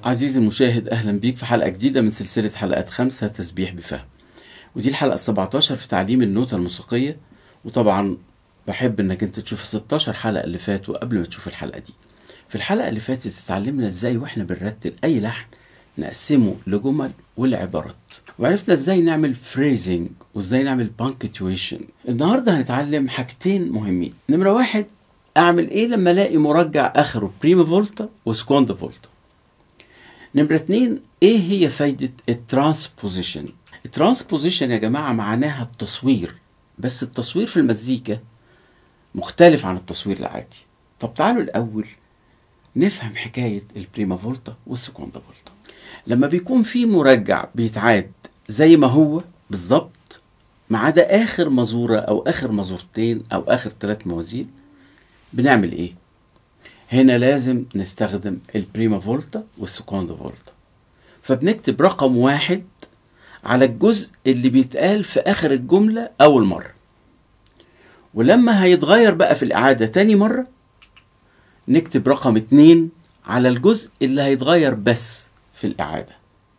عزيزي المشاهد أهلا بيك في حلقة جديدة من سلسلة حلقات خمسة تسبيح بفهم ودي الحلقة السبعتاشر في تعليم النوتة الموسيقية وطبعا بحب انك انت تشوف 16 حلقة اللي فاتوا قبل ما تشوف الحلقة دي في الحلقة اللي فاتت اتعلمنا ازاي واحنا بنرتل اي لحن نقسمه لجمل والعبارات وعرفنا ازاي نعمل فريزنج وازاي نعمل بانكتويشن النهارده هنتعلم حاجتين مهمين نمرة واحد اعمل ايه لما الاقي مرجع اخره بريما فولتا وسكوندا فولتا نمرة اتنين ايه هي فايدة الترانسبوزيشن الترانسبوزيشن يا جماعة معناها التصوير بس التصوير في المزيكا مختلف عن التصوير العادي طب تعالوا الأول نفهم حكاية البريما فولتا والسكوندا فولتا لما بيكون في مرجع بيتعاد زي ما هو بالظبط ما عدا آخر مزورة أو آخر مزورتين أو آخر ثلاث موازين بنعمل إيه؟ هنا لازم نستخدم البريما فولتا والسكوندا فولتا فبنكتب رقم واحد على الجزء اللي بيتقال في آخر الجملة أول مرة ولما هيتغير بقى في الإعادة تاني مرة نكتب رقم اتنين على الجزء اللي هيتغير بس في الإعادة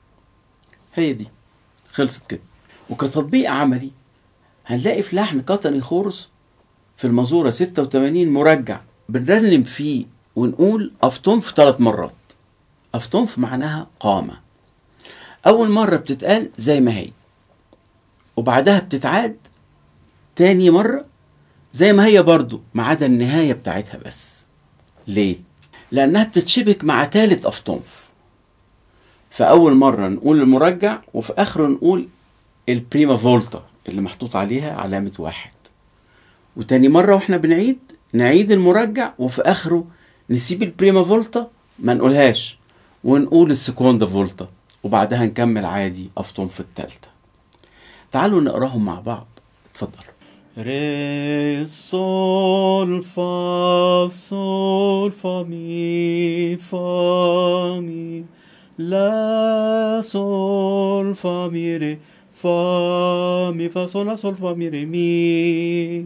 هي دي خلصت كده وكتطبيق عملي هنلاقي في لحن قطني خورس في المزورة 86 مرجع بنرنم فيه ونقول أفطنف ثلاث مرات أفطنف معناها قامة أول مرة بتتقال زي ما هي وبعدها بتتعاد تاني مرة زي ما هي برضو ما عدا النهاية بتاعتها بس ليه؟ لأنها بتتشبك مع تالت أفطنف فأول مرة نقول المرجع وفي آخره نقول البريما فولتا اللي محطوط عليها علامة واحد وتاني مرة واحنا بنعيد نعيد المرجع وفي آخره نسيب البريما فولتا ما نقولهاش ونقول السكوندا فولتا وبعدها نكمل عادي أفطن في التالتة تعالوا نقراهم مع بعض اتفضل Re, sol, fa, sol, fa, mi, fa, mi, la, sol, fa, mi, re, fa, mi, fa, sol, la, sol, fa, mi, re, mi.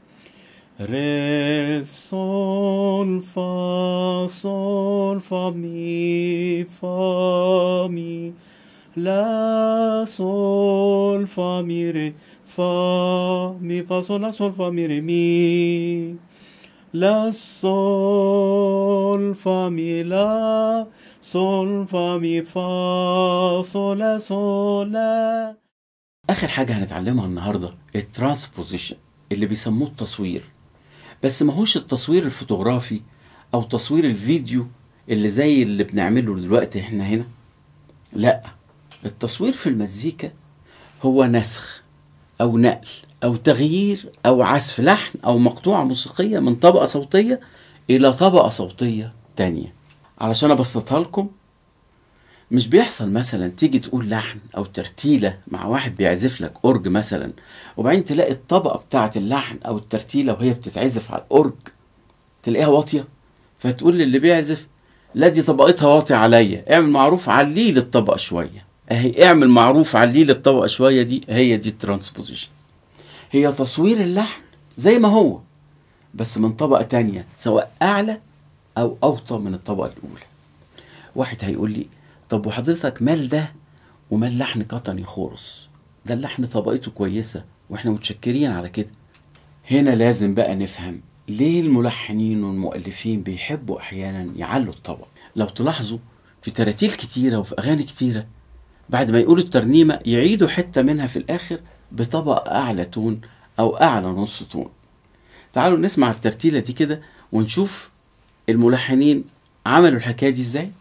Re, sol, fa, sol, fa, mi, fa, mi, la, sol, fa, mi, re, fa, mi, fa, sol, la, sol, fa, mi, re, mi. La, sol, fa, mi, la, sol, fa, mi, fa, sol, la, sol, la. آخر حاجة هنتعلمها النهاردة الترانسبوزيشن اللي بيسموه التصوير بس ماهوش التصوير الفوتوغرافي أو تصوير الفيديو اللي زي اللي بنعمله دلوقتي احنا هنا لا التصوير في المزيكا هو نسخ أو نقل أو تغيير أو عزف لحن أو مقطوعة موسيقية من طبقة صوتية إلى طبقة صوتية تانية علشان أبسطها لكم مش بيحصل مثلا تيجي تقول لحن او ترتيله مع واحد بيعزف لك اورج مثلا وبعدين تلاقي الطبقه بتاعه اللحن او الترتيله وهي بتتعزف على الاورج تلاقيها واطيه فتقول للي بيعزف لا دي طبقتها واطيه عليا اعمل معروف عليه للطبقه شويه اهي اعمل معروف عليه للطبقه شويه دي هي دي الترانسبوزيشن هي تصوير اللحن زي ما هو بس من طبقه تانية سواء اعلى او اوطى من الطبقه الاولى واحد هيقول لي طب وحضرتك مال ده ومال لحن قطني خورس ده اللحن طبقته كويسة واحنا متشكرين على كده هنا لازم بقى نفهم ليه الملحنين والمؤلفين بيحبوا احيانا يعلوا الطبق لو تلاحظوا في تراتيل كتيرة وفي اغاني كتيرة بعد ما يقولوا الترنيمة يعيدوا حتة منها في الاخر بطبق اعلى تون او اعلى نص تون تعالوا نسمع الترتيلة دي كده ونشوف الملحنين عملوا الحكاية دي ازاي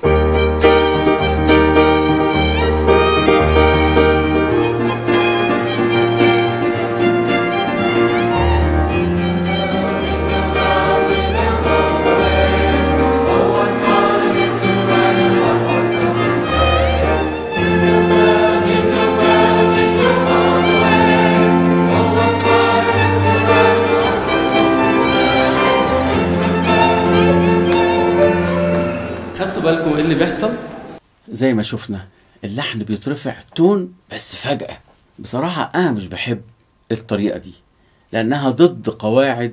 خدتوا بالكم ايه اللي بيحصل زي ما شفنا اللحن بيترفع تون بس فجأة بصراحة أنا مش بحب الطريقة دي لأنها ضد قواعد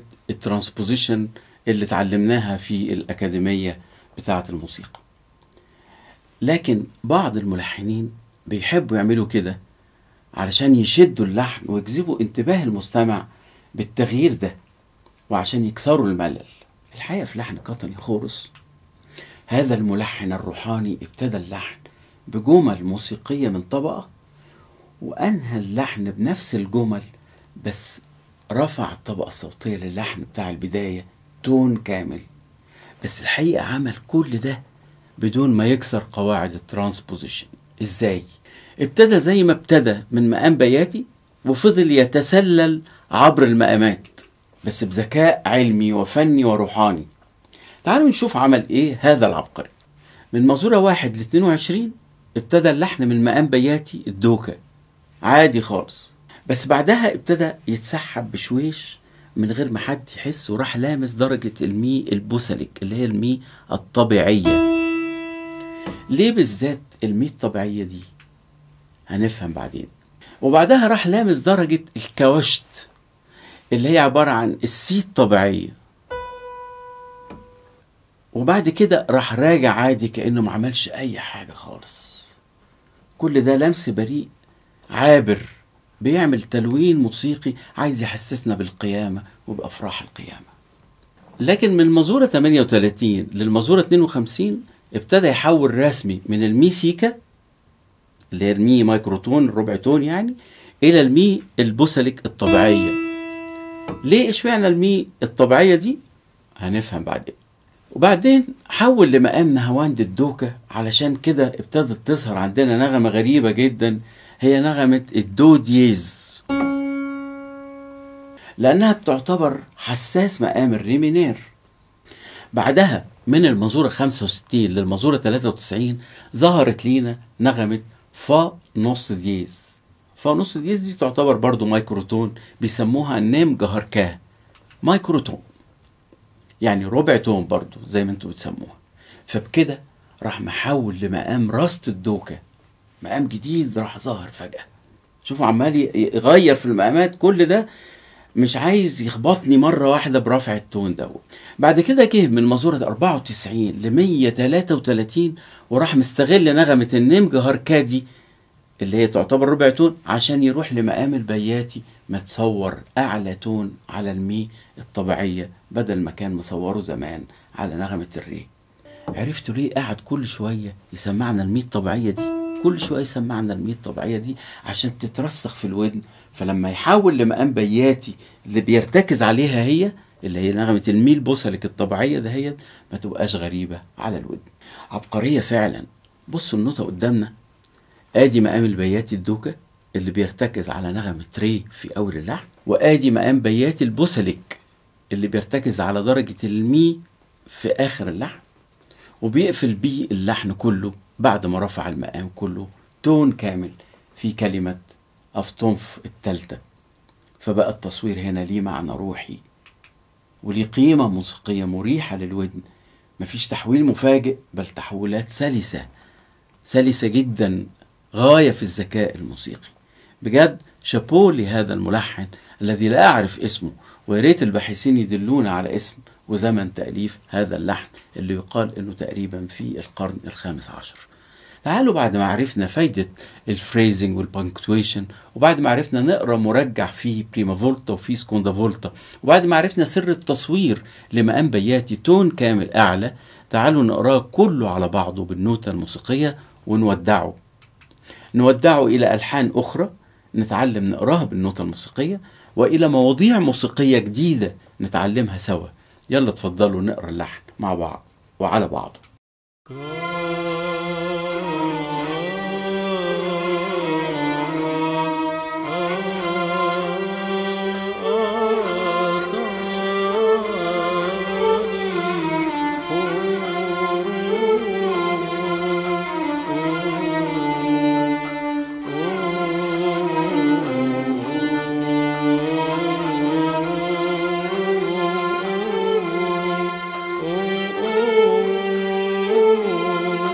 الترانسبوزيشن اللي اتعلمناها في الأكاديمية بتاعة الموسيقى لكن بعض الملحنين بيحبوا يعملوا كده علشان يشدوا اللحن ويجذبوا انتباه المستمع بالتغيير ده وعشان يكسروا الملل الحقيقة في لحن قطني خورس هذا الملحن الروحاني ابتدى اللحن بجمل موسيقية من طبقة وأنهى اللحن بنفس الجمل بس رفع الطبقة الصوتية للحن بتاع البداية تون كامل بس الحقيقة عمل كل ده بدون ما يكسر قواعد الترانسبوزيشن ازاي ابتدى زي ما ابتدى من مقام بياتي وفضل يتسلل عبر المقامات بس بذكاء علمي وفني وروحاني تعالوا نشوف عمل ايه هذا العبقري من مزورة واحد ل 22 ابتدى اللحن من مقام بياتي الدوكة عادي خالص بس بعدها ابتدى يتسحب بشويش من غير ما حد يحس وراح لامس درجة المي البوسلك اللي هي المي الطبيعية ليه بالذات المي الطبيعية دي هنفهم بعدين وبعدها راح لامس درجة الكوشت اللي هي عبارة عن السي الطبيعية وبعد كده راح راجع عادي كأنه ما عملش أي حاجة خالص كل ده لمس بريء عابر بيعمل تلوين موسيقي عايز يحسسنا بالقيامة وبأفراح القيامة لكن من المزورة 38 للمزورة 52 ابتدى يحول رسمي من المي سيكا اللي هي المي مايكروتون ربع تون يعني إلى المي البوسلك الطبيعية ليه اشمعنى المي الطبيعية دي هنفهم بعدين وبعدين حول لمقام نهواند الدوكة علشان كده ابتدت تظهر عندنا نغمة غريبة جدا هي نغمة الدو دييز لأنها بتعتبر حساس مقام الري مينير بعدها من المزورة 65 للمزورة 93 ظهرت لينا نغمة فا نص دييز فا نص دييز دي تعتبر برضو مايكروتون بيسموها نيم جهركاه مايكروتون يعني ربع تون برضو زي ما انتوا بتسموها فبكده راح محول لمقام راست الدوكة مقام جديد راح ظهر فجأة شوفوا عمال يغير في المقامات كل ده مش عايز يخبطني مرة واحدة برفع التون دوت بعد كده جه من مزورة 94 ل 133 وراح مستغل نغمة النمج هركادي اللي هي تعتبر ربع تون عشان يروح لمقام البياتي متصور أعلى تون على المي الطبيعية بدل ما كان مصوره زمان على نغمة الري عرفتوا ليه قاعد كل شوية يسمعنا المي الطبيعية دي كل شوية يسمعنا المي الطبيعية دي عشان تترسخ في الودن فلما يحول لمقام بياتي اللي بيرتكز عليها هي اللي هي نغمة المي البوسلك الطبيعية دهيت ما تبقاش غريبة على الودن عبقرية فعلا بصوا النوتة قدامنا ادي مقام البياتي الدوكة اللي بيرتكز على نغمة ري في أول اللحن وادي مقام بياتي البوسلك اللي بيرتكز على درجة المي في آخر اللحن وبيقفل بيه اللحن كله بعد ما رفع المقام كله تون كامل في كلمة أفطنف التالتة فبقى التصوير هنا ليه معنى روحي وليه قيمة موسيقية مريحة للودن مفيش تحويل مفاجئ بل تحولات سلسة سلسة جدا غاية في الذكاء الموسيقي بجد شابو لهذا الملحن الذي لا أعرف اسمه ويا ريت الباحثين يدلونا على اسم وزمن تأليف هذا اللحن اللي يقال انه تقريبا في القرن الخامس عشر تعالوا بعد ما عرفنا فايدة الفريزنج والبنكتويشن وبعد ما عرفنا نقرا مرجع فيه بريما فولتا وفيه سكوندا فولتا وبعد ما عرفنا سر التصوير لمقام بياتي تون كامل أعلى تعالوا نقراه كله على بعضه بالنوتة الموسيقية ونودعه نودعه إلى ألحان أخرى نتعلم نقراها بالنوتة الموسيقية وإلى مواضيع موسيقية جديدة نتعلمها سوا يلا اتفضلوا نقرا اللحن مع بعض وعلى بعضه Oh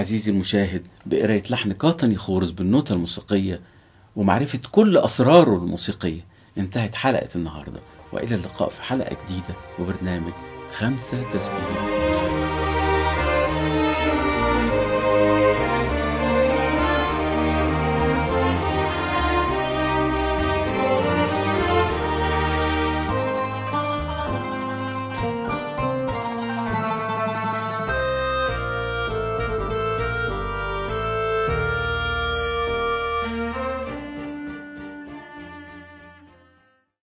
عزيزي المشاهد بقراية لحن قاطني خورس بالنوتة الموسيقية ومعرفة كل أسراره الموسيقية انتهت حلقة النهاردة وإلى اللقاء في حلقة جديدة وبرنامج خمسة تسبيحات